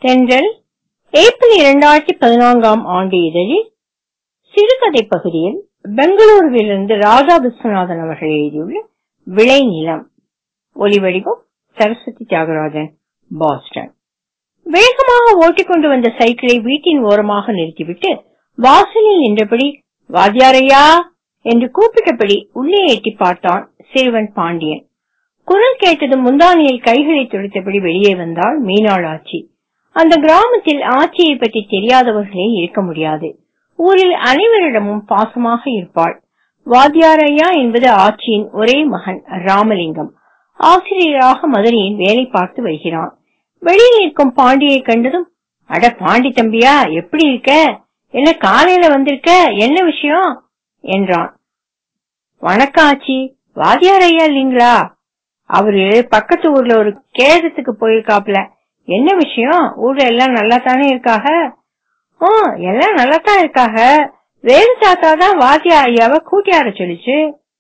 தென்றல் ஏப்ரல் இரண்டாயிரத்தி பதினான்காம் ஆண்டு இதழில் சிறுகதை பகுதியில் பெங்களூருவிலிருந்து ராதா விஸ்வநாதன் அவர்கள் எழுதியுள்ள விளை நிலம் ஒலிவடிவம் சரஸ்வதி தியாகராஜன் பாஸ்டன் வேகமாக ஓட்டிக்கொண்டு வந்த சைக்கிளை வீட்டின் ஓரமாக நிறுத்திவிட்டு வாசலில் நின்றபடி வாத்தியாரையா என்று கூப்பிட்டபடி உள்ளே எட்டி பார்த்தான் சிறுவன் பாண்டியன் குரல் கேட்டதும் முந்தானியில் கைகளை துடைத்தபடி வெளியே வந்தாள் மீனாளாச்சி அந்த கிராமத்தில் ஆட்சியை பற்றி தெரியாதவர்களே இருக்க முடியாது ஊரில் அனைவரிடமும் பாசமாக இருப்பாள் வாத்தியாரையா என்பது ஆட்சியின் ஒரே மகன் ராமலிங்கம் ஆசிரியராக மதுரையில் வேலை பார்த்து வருகிறான் வெளியில் நிற்கும் பாண்டியை கண்டதும் அட பாண்டி தம்பியா எப்படி இருக்க என்ன காலையில வந்திருக்க என்ன விஷயம் என்றான் வணக்கம் ஆச்சி வாத்தியார் ஐயா இல்லீங்களா அவரு பக்கத்து ஊர்ல ஒரு கேதத்துக்கு போயிருக்காப்ல என்ன விஷயம் ஊர்ல எல்லாம் நல்லா தானே இருக்காக ஓ எல்லாம் நல்லா தான் இருக்காக வேலு தாத்தா தான் வாத்தியார் ஐயாவை கூட்டியார சொல்லிச்சு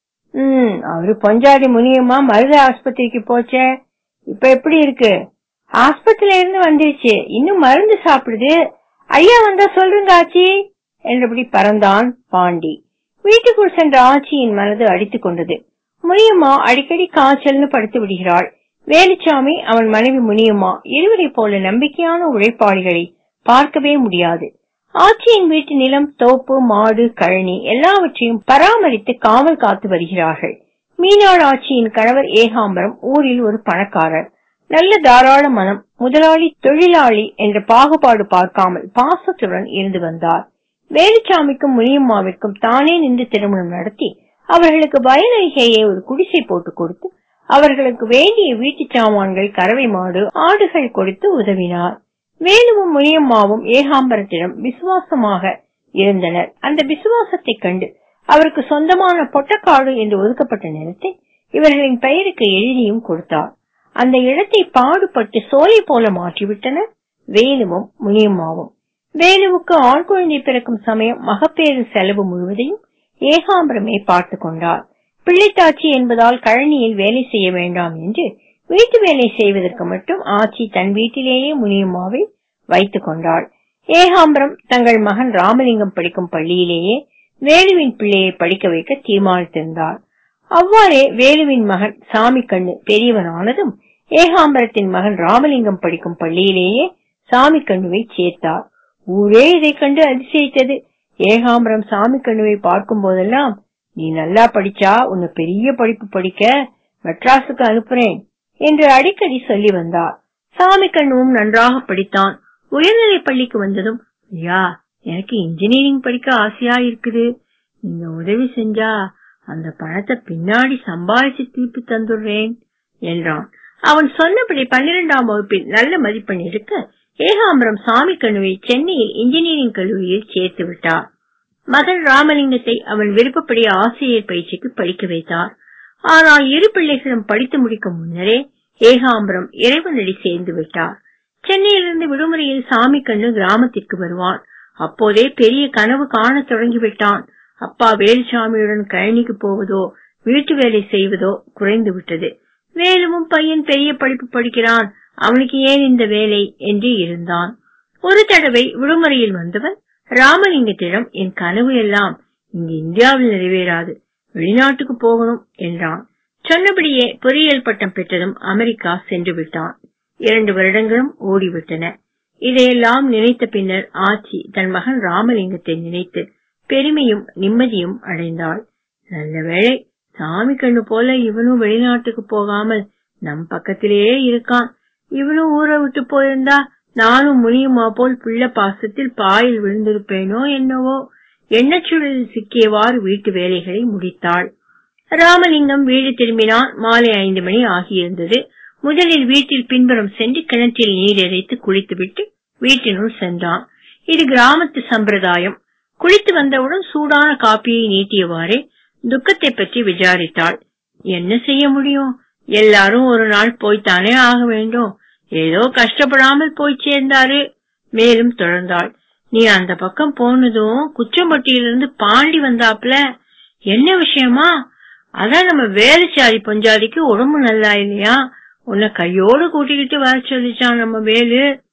ம் அவரு பொஞ்சாதி முனியம்மா மருத ஆஸ்பத்திரிக்கு போச்சே இப்ப எப்படி இருக்கு ஆஸ்பத்திரியில இருந்து வந்துருச்சு இன்னும் மருந்து சாப்பிடுது ஐயா வந்தா சொல்லுங்க ஆச்சி என்றபடி பறந்தான் பாண்டி வீட்டுக்குள் சென்ற ஆச்சியின் மனது அடித்துக் கொண்டது முனியம்மா அடிக்கடி காய்ச்சல்னு படுத்து விடுகிறாள் வேலுச்சாமி அவன் மனைவி முனியம்மா இருவரை போல நம்பிக்கையான உழைப்பாளிகளை பார்க்கவே முடியாது ஆட்சியின் வீட்டு நிலம் தோப்பு மாடு கழனி எல்லாவற்றையும் பராமரித்து காவல் காத்து வருகிறார்கள் மீனாள் ஆட்சியின் கணவர் ஏகாம்பரம் ஊரில் ஒரு பணக்காரர் நல்ல தாராள மனம் முதலாளி தொழிலாளி என்ற பாகுபாடு பார்க்காமல் பாசத்துடன் இருந்து வந்தார் வேலுச்சாமிக்கும் முனியம்மாவிற்கும் தானே நின்று திருமணம் நடத்தி அவர்களுக்கு வயலருகேயே ஒரு குடிசை போட்டு கொடுத்து அவர்களுக்கு வேண்டிய வீட்டு சாமான்கள் கறவை மாடு ஆடுகள் கொடுத்து உதவினார் வேலுவும் முனியம்மாவும் ஏகாம்பரத்திடம் விசுவாசமாக இருந்தனர் அந்த விசுவாசத்தை கண்டு அவருக்கு சொந்தமான பொட்டக்காடு என்று ஒதுக்கப்பட்ட நிலத்தை இவர்களின் பெயருக்கு எழுதியும் கொடுத்தார் அந்த இடத்தை பாடுபட்டு சோலை போல மாற்றிவிட்டனர் வேலுவும் முனியம்மாவும் வேலுவுக்கு ஆண் குழந்தை பிறக்கும் சமயம் மகப்பேறு செலவு முழுவதையும் ஏகாம்பரமே பார்த்து கொண்டார் பிள்ளைத்தாச்சி என்பதால் கழனியில் வேலை செய்ய வேண்டாம் என்று வீட்டு வேலை செய்வதற்கு மட்டும் ஆச்சி தன் வீட்டிலேயே முனியம்மாவை வைத்துக் கொண்டாள் ஏகாம்பரம் தங்கள் மகன் ராமலிங்கம் படிக்கும் பள்ளியிலேயே வேலுவின் பிள்ளையை படிக்க வைக்க தீர்மானித்திருந்தார் அவ்வாறே வேலுவின் மகன் சாமி கண்ணு பெரியவனானதும் ஏகாம்பரத்தின் மகன் ராமலிங்கம் படிக்கும் பள்ளியிலேயே சாமி கண்ணுவை சேர்த்தார் ஊரே இதை கண்டு அதிசயித்தது ஏகாம்பரம் சாமி கண்ணுவை பார்க்கும் போதெல்லாம் நீ நல்லா படிச்சா உன்னை பெரிய படிப்பு படிக்க மெட்ராஸுக்கு அனுப்புறேன் என்று அடிக்கடி சொல்லி வந்தார் சாமி கண்ணுவும் நன்றாக படித்தான் உயர்நிலை பள்ளிக்கு வந்ததும் ஐயா எனக்கு இன்ஜினியரிங் படிக்க ஆசையா இருக்குது நீங்க உதவி செஞ்சா அந்த பணத்தை பின்னாடி சம்பாதிச்சு திருப்பி தந்துடுறேன் என்றான் அவன் சொன்னபடி பன்னிரெண்டாம் வகுப்பில் நல்ல மதிப்பெண் எடுக்க ஏகாம்பரம் சாமி கண்ணுவை சென்னையில் இன்ஜினியரிங் கல்லூரியில் சேர்த்து விட்டார் மகன் ராமலிங்கத்தை அவன் விருப்பப்படி ஆசிரியர் பயிற்சிக்கு படிக்க வைத்தார் ஆனால் இரு பிள்ளைகளும் படித்து முடிக்கும் முன்னரே ஏகாம்பரம் இறைவனடி சேர்ந்து விட்டார் சென்னையிலிருந்து விடுமுறையில் சாமி கண்ணு கிராமத்திற்கு வருவான் அப்போதே பெரிய கனவு காண தொடங்கிவிட்டான் அப்பா வேலுசாமியுடன் கழனிக்கு போவதோ வீட்டு வேலை செய்வதோ குறைந்து விட்டது வேலுவும் பையன் பெரிய படிப்பு படிக்கிறான் அவனுக்கு ஏன் இந்த வேலை என்று இருந்தான் ஒரு தடவை விடுமுறையில் வந்தவன் ராமலிங்கத்திடம் என் கனவு எல்லாம் இங்கு இந்தியாவில் நிறைவேறாது வெளிநாட்டுக்கு போகணும் என்றான் சொன்னபடியே பொறியியல் பட்டம் பெற்றதும் அமெரிக்கா சென்று விட்டான் இரண்டு வருடங்களும் ஓடிவிட்டன இதையெல்லாம் நினைத்த பின்னர் ஆச்சி தன் மகன் ராமலிங்கத்தை நினைத்து பெருமையும் நிம்மதியும் அடைந்தாள் நல்ல வேளை சாமி கண்ணு போல இவனும் வெளிநாட்டுக்கு போகாமல் நம் பக்கத்திலேயே இருக்கான் இவனும் ஊரை விட்டு போயிருந்தா நானும் முனியுமா போல் பிள்ளை பாசத்தில் பாயில் விழுந்திருப்பேனோ என்னவோ எண்ணச்சுழலில் சிக்கியவாறு வீட்டு வேலைகளை முடித்தாள் ராமலிங்கம் வீடு திரும்பினான் மாலை ஐந்து மணி ஆகியிருந்தது முதலில் வீட்டில் பின்புறம் சென்று கிணற்றில் நீர் இறைத்து குளித்துவிட்டு வீட்டினுள் சென்றான் இது கிராமத்து சம்பிரதாயம் குளித்து வந்தவுடன் சூடான காப்பியை நீட்டியவாறே துக்கத்தை பற்றி விசாரித்தாள் என்ன செய்ய முடியும் எல்லாரும் ஒரு நாள் போய்த்தானே ஆக வேண்டும் ஏதோ கஷ்டப்படாமல் போய் சேர்ந்தாரு மேலும் தொடர்ந்தாள் நீ அந்த பக்கம் போனதும் குச்சம்பட்டியிலிருந்து பாண்டி வந்தாப்ல என்ன விஷயமா அதான் நம்ம வேலுச்சாரி பொஞ்சாதிக்கு உடம்பு நல்லா இல்லையா உன்னை கையோடு கூட்டிக்கிட்டு வர சொல்லிச்சான் நம்ம வேலு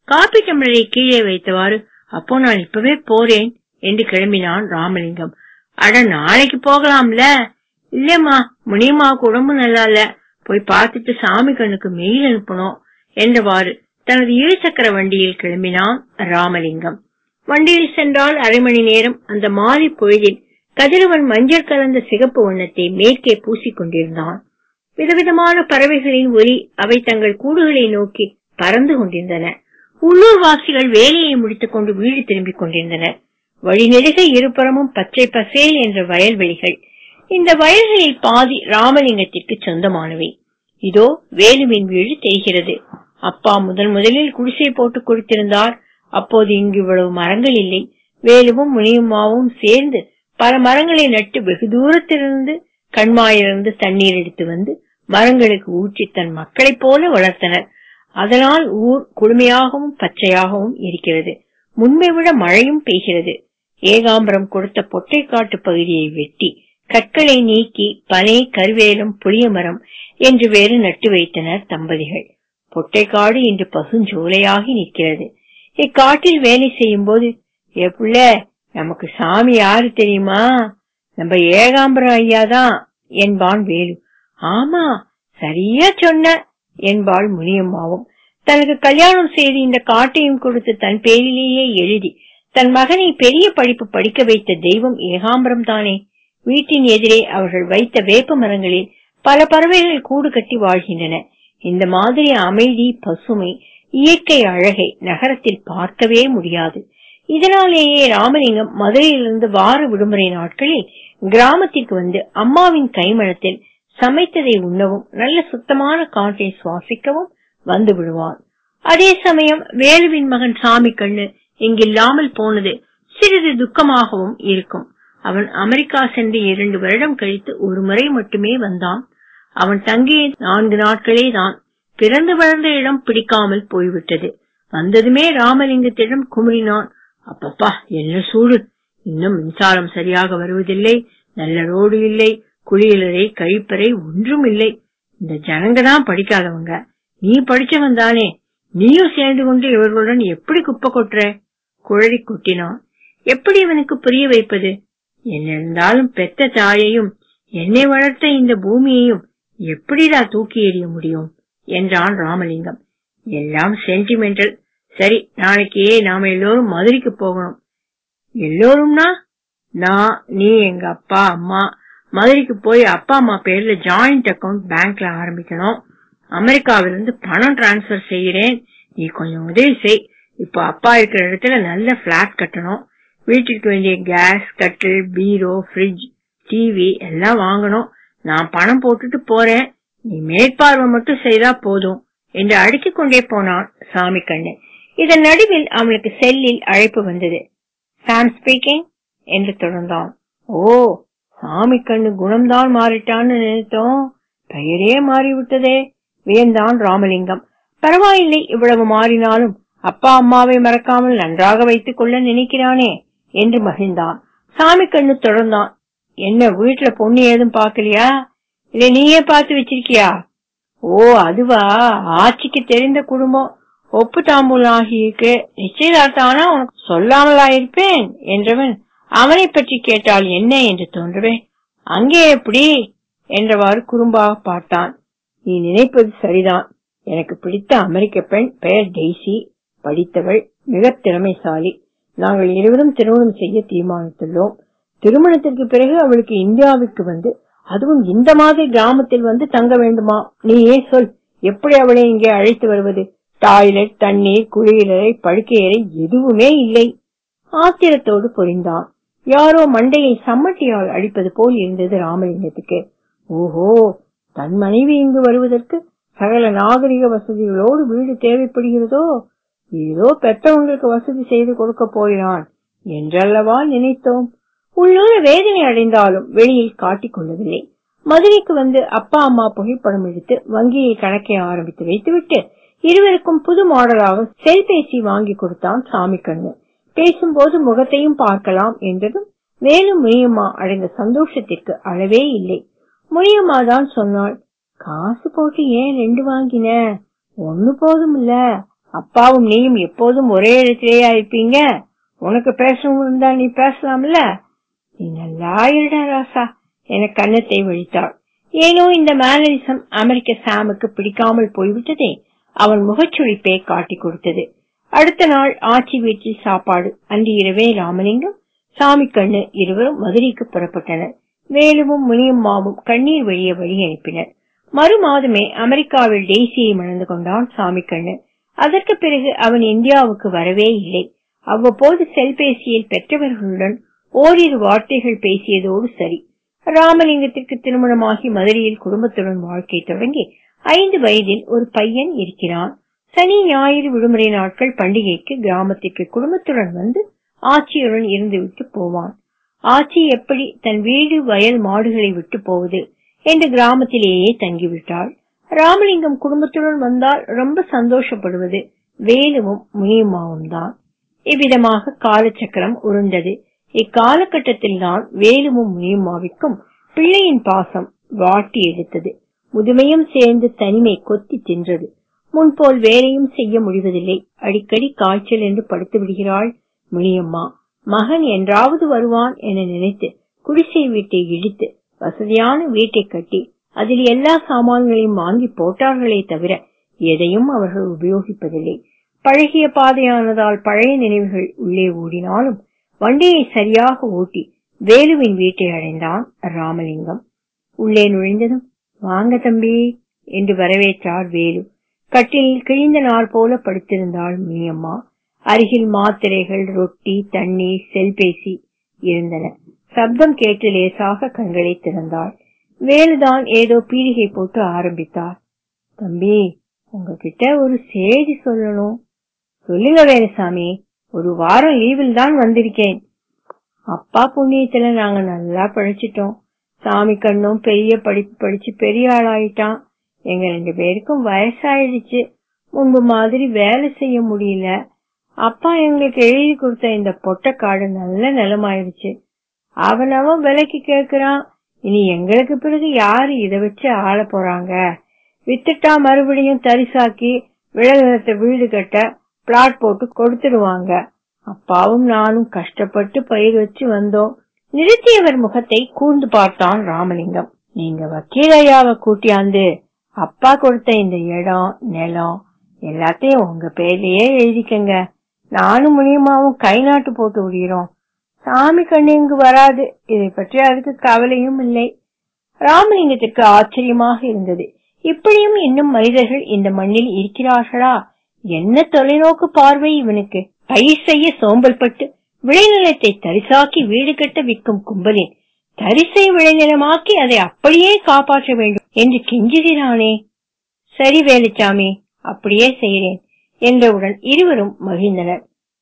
காப்பி டம்ளரை கீழே வைத்தவாறு அப்போ நான் இப்பவே போறேன் என்று கிளம்பினான் ராமலிங்கம் அட நாளைக்கு போகலாம்ல இல்லம்மா முனியம்மாவுக்கு உடம்பு நல்லா இல்ல போய் பார்த்துட்டு சாமி கண்ணுக்கு மெயில் அனுப்பணும் என்றவாறு தனது இருசக்கர வண்டியில் கிளம்பினான் ராமலிங்கம் வண்டியில் சென்றால் அரை மணி நேரம் அந்த மாலை பொழுதில் கதிரவன் மஞ்சள் கலந்த சிகப்பு வண்ணத்தை மேற்கே பூசிக் கொண்டிருந்தான் விதவிதமான பறவைகளின் ஒலி அவை தங்கள் கூடுகளை நோக்கி பறந்து கொண்டிருந்தன உள்ளூர் வாசிகள் வேலையை முடித்துக் கொண்டு வீடு திரும்பிக் கொண்டிருந்தனர் வழிநெடுக இருபுறமும் பச்சை பசேல் என்ற வயல்வெளிகள் இந்த வயல்களில் பாதி ராமலிங்கத்திற்கு சொந்தமானவை இதோ வேலுவின் வீடு தெரிகிறது அப்பா முதன் முதலில் குடிசை போட்டு கொடுத்திருந்தார் அப்போது இங்கு இவ்வளவு மரங்கள் இல்லை வேலுவும் முனியம்மாவும் சேர்ந்து பல மரங்களை நட்டு வெகு தூரத்திலிருந்து கண்மாயிலிருந்து தண்ணீர் எடுத்து வந்து மரங்களுக்கு ஊற்றி தன் மக்களைப் போல வளர்த்தனர் அதனால் ஊர் குளுமையாகவும் பச்சையாகவும் இருக்கிறது முன்பை விட மழையும் பெய்கிறது ஏகாம்பரம் கொடுத்த பொட்டை காட்டு பகுதியை வெட்டி கற்களை நீக்கி பனை கருவேலம் புளிய மரம் என்று வேறு நட்டு வைத்தனர் தம்பதிகள் பொட்டைக்காடு இன்று பசுஞ்சோலையாகி நிற்கிறது இக்காட்டில் வேலை செய்யும் போது எப்புள்ள நமக்கு சாமி யாரு தெரியுமா நம்ம ஏகாம்பரம் ஐயாதான் என்பான் வேலு ஆமா சரியா சொன்ன என்பாள் முனியம்மாவும் தனக்கு கல்யாணம் செய்து இந்த காட்டையும் கொடுத்து தன் பேரிலேயே எழுதி தன் மகனை பெரிய படிப்பு படிக்க வைத்த தெய்வம் ஏகாம்பரம் தானே வீட்டின் எதிரே அவர்கள் வைத்த வேப்ப மரங்களில் பல பறவைகள் கூடு கட்டி வாழ்கின்றன இந்த மாதிரி அமைதி பசுமை இயற்கை அழகை நகரத்தில் பார்க்கவே முடியாது இதனாலேயே ராமலிங்கம் மதுரையிலிருந்து வார விடுமுறை நாட்களில் கிராமத்திற்கு வந்து அம்மாவின் கைமணத்தில் சமைத்ததை உண்ணவும் நல்ல சுத்தமான காற்றை சுவாசிக்கவும் வந்து விடுவான் அதே சமயம் வேலுவின் மகன் சாமி கண்ணு இங்கில்லாமல் போனது சிறிது துக்கமாகவும் இருக்கும் அவன் அமெரிக்கா சென்று இரண்டு வருடம் கழித்து ஒரு முறை மட்டுமே வந்தான் அவன் தங்கிய நான்கு நாட்களே தான் பிறந்து வளர்ந்த இடம் பிடிக்காமல் போய்விட்டது வந்ததுமே ராமலிங்கத்திடம் குமுறினான் அப்பப்பா என்ன சூடு இன்னும் மின்சாரம் சரியாக வருவதில்லை நல்ல ரோடு இல்லை குளியலறை கழிப்பறை ஒன்றும் இல்லை இந்த ஜனங்க தான் படிக்காதவங்க நீ படிச்சவன் தானே நீயும் சேர்ந்து கொண்டு இவர்களுடன் எப்படி குப்பை கொட்டுற குழறி கொட்டினான் எப்படி இவனுக்கு புரிய வைப்பது என்ன இருந்தாலும் பெத்த தாயையும் என்னை வளர்த்த இந்த பூமியையும் எப்படிடா தூக்கி எறிய முடியும் என்றான் ராமலிங்கம் எல்லாம் சென்டிமெண்டல் சரி நாளைக்கு நாம எல்லோரும் மதுரைக்கு போகணும் எல்லோரும்னா நான் நீ எங்க அப்பா அம்மா மதுரைக்கு போய் அப்பா அம்மா பேர்ல ஜாயிண்ட் அக்கவுண்ட் பேங்க்ல ஆரம்பிக்கணும் அமெரிக்காவிலிருந்து பணம் டிரான்ஸ்பர் செய்கிறேன் நீ கொஞ்சம் உதவி செய் இப்போ அப்பா இருக்கிற இடத்துல நல்ல பிளாட் கட்டணும் வீட்டுக்கு வேண்டிய கேஸ் கட்டில் பீரோ ஃப்ரிட்ஜ் டிவி எல்லாம் வாங்கணும் நான் பணம் போட்டுட்டு போறேன் நீ மேற்பார்வை மட்டும் செய்தா போதும் என்று அடுக்கிக் கொண்டே போனான் சாமி கண்ணு இதன் நடுவில் அவனுக்கு செல்லில் அழைப்பு வந்தது சாம் ஸ்பீக்கிங் என்று தொடர்ந்தான் ஓ சாமி கண்ணு குணம்தான் மாறிட்டான்னு நினைத்தோம் பெயரே மாறிவிட்டதே வியந்தான் ராமலிங்கம் பரவாயில்லை இவ்வளவு மாறினாலும் அப்பா அம்மாவை மறக்காமல் நன்றாக வைத்துக் கொள்ள நினைக்கிறானே என்று மகிழ்ந்தான் சாமி கண்ணு தொடர்ந்தான் என்ன வீட்டுல பொண்ணு ஏதும் பாக்கலையா இல்ல நீயே பார்த்து வச்சிருக்கியா ஓ அதுவா ஆட்சிக்கு தெரிந்த குடும்பம் ஒப்பு தாம்பூலம் ஆகியிருக்கு நிச்சயதார்த்தம் ஆனா உனக்கு சொல்லாமலா இருப்பேன் என்றவன் அவனை பற்றி கேட்டால் என்ன என்று தோன்றவே அங்கே எப்படி என்றவாறு குறும்பாக பார்த்தான் நீ நினைப்பது சரிதான் எனக்கு பிடித்த அமெரிக்க பெண் பெயர் டெய்சி படித்தவள் மிக திறமைசாலி நாங்கள் இருவரும் திருமணம் செய்ய தீர்மானித்துள்ளோம் திருமணத்திற்கு பிறகு அவளுக்கு இந்தியாவுக்கு வந்து அதுவும் இந்த மாதிரி கிராமத்தில் வந்து தங்க வேண்டுமா நீயே சொல் எப்படி அவளை இங்கே அழைத்து வருவது டாய்லெட் தண்ணீர் குளியலறை படுக்கையறை எதுவுமே இல்லை ஆத்திரத்தோடு பொறிந்தான் யாரோ மண்டையை சம்மட்டியால் அடிப்பது போல் இருந்தது ராமலிங்கத்துக்கு ஓஹோ தன் மனைவி இங்கு வருவதற்கு சகல நாகரிக வசதிகளோடு வீடு தேவைப்படுகிறதோ ஏதோ பெற்றவங்களுக்கு வசதி செய்து கொடுக்க போகிறான் என்றல்லவா நினைத்தோம் உள்ளூர வேதனை அடைந்தாலும் வெளியில் காட்டிக் கொள்ளவில்லை மதுரைக்கு வந்து அப்பா அம்மா புகைப்படம் எடுத்து வங்கியில் கணக்கை ஆரம்பித்து வைத்துவிட்டு இருவருக்கும் புது மாடலாக செல்பேசி வாங்கி கொடுத்தான் சாமி கண்ணு பேசும்போது முகத்தையும் பார்க்கலாம் என்றதும் வேலு முனியம்மா அடைந்த சந்தோஷத்திற்கு அளவே இல்லை முனியம்மா தான் சொன்னாள் காசு போட்டு ஏன் ரெண்டு வாங்கின ஒண்ணு போதும் இல்ல அப்பாவும் நீயும் எப்போதும் ஒரே இடத்திலேயா இருப்பீங்க உனக்கு பேசணும் இருந்தா நீ பேசலாம்ல நீ நல்லா இருடா ராசா என கன்னத்தை வழித்தாள் ஏனோ இந்த மேனரிசம் அமெரிக்க சாமுக்கு பிடிக்காமல் போய்விட்டதே அவன் முகச்சுழிப்பை காட்டி கொடுத்தது அடுத்த நாள் ஆச்சி வீட்டில் சாப்பாடு அன்று இரவே ராமலிங்கம் சாமி கண்ணு இருவரும் மதுரைக்கு புறப்பட்டனர் வேலுவும் முனியம்மாவும் கண்ணீர் வழிய வழி அனுப்பினர் மறு மாதமே அமெரிக்காவில் டெய்சியை மணந்து கொண்டான் சாமி கண்ணு அதற்கு பிறகு அவன் இந்தியாவுக்கு வரவே இல்லை அவ்வப்போது செல்பேசியில் பெற்றவர்களுடன் ஓரிரு வார்த்தைகள் பேசியதோடு சரி ராமலிங்கத்திற்கு திருமணமாகி மதுரையில் குடும்பத்துடன் வாழ்க்கை தொடங்கி ஐந்து வயதில் ஒரு பையன் இருக்கிறான் சனி ஞாயிறு விடுமுறை நாட்கள் பண்டிகைக்கு கிராமத்திற்கு குடும்பத்துடன் வந்து ஆட்சியுடன் இருந்துவிட்டு போவான் ஆட்சி எப்படி தன் வீடு வயல் மாடுகளை விட்டு போவது என்று கிராமத்திலேயே தங்கிவிட்டாள் ராமலிங்கம் குடும்பத்துடன் வந்தால் ரொம்ப சந்தோஷப்படுவது வேலுவும் முனியம்மாவும் தான் இவ்விதமாக காலச்சக்கரம் உருண்டது இக்காலகட்டத்தில் தான் வேலுவும் முனியம்மாவிற்கும் பிள்ளையின் பாசம் வாட்டி எடுத்தது முதுமையும் சேர்ந்து தனிமை கொத்தி தின்றது முன்போல் வேலையும் செய்ய முடிவதில்லை அடிக்கடி காய்ச்சல் என்று படுத்து விடுகிறாள் முனியம்மா மகன் என்றாவது வருவான் என நினைத்து குடிசை வீட்டை இடித்து வசதியான வீட்டை கட்டி அதில் எல்லா சாமான்களையும் வாங்கி போட்டார்களே தவிர எதையும் அவர்கள் உபயோகிப்பதில்லை பழகிய பாதையானதால் பழைய நினைவுகள் உள்ளே ஓடினாலும் வண்டியை சரியாக ஓட்டி வேலுவின் வீட்டை அடைந்தான் ராமலிங்கம் உள்ளே நுழைந்ததும் வாங்க தம்பி என்று வரவேற்றார் வேலு கட்டிலில் கிழிந்த நாள் போல படுத்திருந்தாள் மீயம்மா அருகில் மாத்திரைகள் ரொட்டி தண்ணீர் செல்பேசி இருந்தன சப்தம் கேட்டு லேசாக கண்களை திறந்தாள் வேலுதான் ஏதோ பீடிகை போட்டு ஆரம்பித்தார் தம்பி உங்ககிட்ட ஒரு செய்தி சொல்லணும் சொல்லுங்க வேலுசாமி ஒரு வாரம் லீவில் தான் வந்திருக்கேன் அப்பா புண்ணியத்துல நாங்க நல்லா படிச்சிட்டோம் சாமி கண்ணும் பெரிய படிப்பு படிச்சு பெரிய ஆளாயிட்டான் எங்க ரெண்டு பேருக்கும் வயசாயிடுச்சு முன்பு மாதிரி வேலை செய்ய முடியல அப்பா எங்களுக்கு எழுதி கொடுத்த இந்த பொட்டக்காடு நல்ல நிலமாயிருச்சு அவனவன் விலைக்கு கேக்குறான் இனி எங்களுக்கு பிறகு யாரு இத வச்சு ஆள போறாங்க வித்துட்டா மறுபடியும் தரிசாக்கி விளைநிலத்தை வீடு கட்ட பிளாட் போட்டு கொடுத்துடுவாங்க அப்பாவும் நானும் கஷ்டப்பட்டு பயிர் வச்சு வந்தோம் நிறுத்தியவர் முகத்தை கூர்ந்து பார்த்தான் ராமலிங்கம் நீங்க வக்கீல் ஐயாவை கூட்டியாந்து அப்பா கொடுத்த இந்த இடம் நிலம் எல்லாத்தையும் உங்க பேர்லயே எழுதிக்கங்க நானும் முனியமாவும் கை நாட்டு போட்டு விடுகிறோம் சாமி கண்ணு இங்கு வராது இதை பற்றி அதுக்கு கவலையும் இல்லை ராமலிங்கத்திற்கு ஆச்சரியமாக இருந்தது இப்படியும் இன்னும் மனிதர்கள் இந்த மண்ணில் இருக்கிறார்களா என்ன தொலைநோக்கு பார்வை இவனுக்கு பயிர் செய்ய சோம்பல் பட்டு விளைநிலத்தை தரிசாக்கி வீடு கட்ட விற்கும் கும்பலின் தரிசை விளைநிலமாக்கி அதை அப்படியே காப்பாற்ற வேண்டும் என்று கெஞ்சுகிறானே சரி வேலுச்சாமி அப்படியே செய்கிறேன் என்றவுடன் இருவரும் மகிழ்ந்தனர்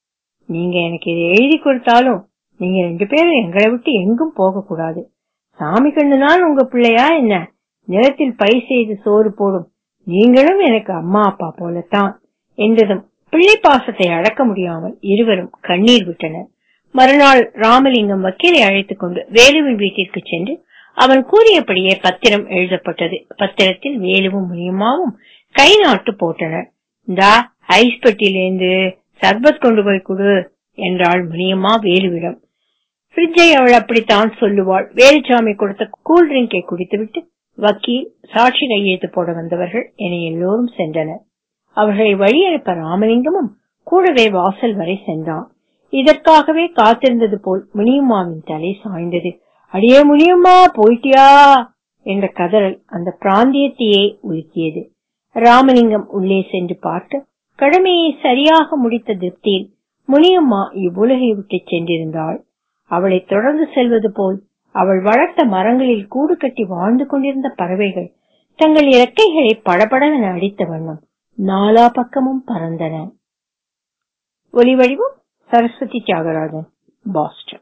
நீங்க எனக்கு இதை எழுதி கொடுத்தாலும் நீங்க ரெண்டு பேரும் எங்களை விட்டு எங்கும் போக கூடாது சாமி கண்ணுதான் உங்க பிள்ளையா என்ன நிலத்தில் பயிர் செய்து சோறு போடும் நீங்களும் எனக்கு அம்மா அப்பா போலத்தான் என்றதும் பிள்ளை பாசத்தை அடக்க முடியாமல் இருவரும் கண்ணீர் விட்டனர் மறுநாள் ராமலிங்கம் வக்கீலை அழைத்துக் கொண்டு வேலுவின் வீட்டிற்கு சென்று அவன் கூறியபடியே பத்திரம் எழுதப்பட்டது பத்திரத்தில் வேலுவும் முனியம்மாவும் கை நாட்டு போட்டனர் இந்தா ஐஸ் பெட்டியிலேந்து சர்பத் கொண்டு போய் கொடு என்றாள் முனியம்மா வேலுவிடம் ஃப்ரிட்ஜை அவள் அப்படித்தான் சொல்லுவாள் வேலுச்சாமி கொடுத்த கூல் ட்ரிங்கை குடித்துவிட்டு வக்கீல் சாட்சி கையெழுத்து போட வந்தவர்கள் என எல்லோரும் சென்றனர் அவர்களை வழி அனுப்ப ராமலிங்கமும் கூடவே வாசல் வரை சென்றான் இதற்காகவே காத்திருந்தது போல் முனியம்மாவின் தலை சாய்ந்தது அடியே முனியம்மா போயிட்டியா என்ற கதறல் அந்த பிராந்தியத்தையே உலுக்கியது ராமலிங்கம் உள்ளே சென்று பார்த்து கடமையை சரியாக முடித்த திருப்தியில் முனியம்மா இவ்வுலகை விட்டு சென்றிருந்தாள் அவளை தொடர்ந்து செல்வது போல் அவள் வளர்த்த மரங்களில் கூடு கட்டி வாழ்ந்து கொண்டிருந்த பறவைகள் தங்கள் இறக்கைகளை படபடவென அடித்த வண்ணம் நாலா பக்கமும் பறந்தன ஒலிவடிவம் சரஸ்வதி தியாகராஜன் பாஸ்டன்